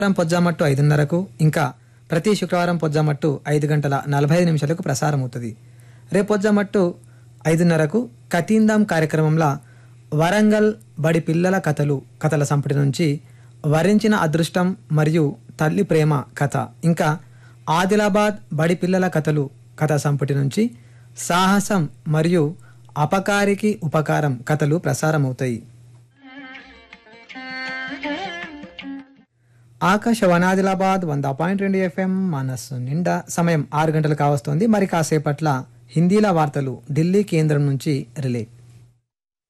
శుక్రవారం పొజ్జామట్టు ఐదున్నరకు ఇంకా ప్రతి శుక్రవారం పొజ్జామట్టు ఐదు గంటల నలభై ఐదు నిమిషాలకు ప్రసారం అవుతుంది రేపు పొజ్జామట్టు ఐదున్నరకు కతీందాం కార్యక్రమంలో వరంగల్ బడి పిల్లల కథలు కథల సంపుటి నుంచి వరించిన అదృష్టం మరియు తల్లి ప్రేమ కథ ఇంకా ఆదిలాబాద్ బడి పిల్లల కథలు కథ సంపుటి నుంచి సాహసం మరియు అపకారికి ఉపకారం కథలు ప్రసారమవుతాయి ఆకాశవాణి ఆదిలాబాద్ వంద పాయింట్ రెండు ఎఫ్ఎం మనస్సు నిండా సమయం ఆరు గంటలు కావస్తోంది మరి కాసేపట్ల హిందీల వార్తలు ఢిల్లీ కేంద్రం నుంచి రిలే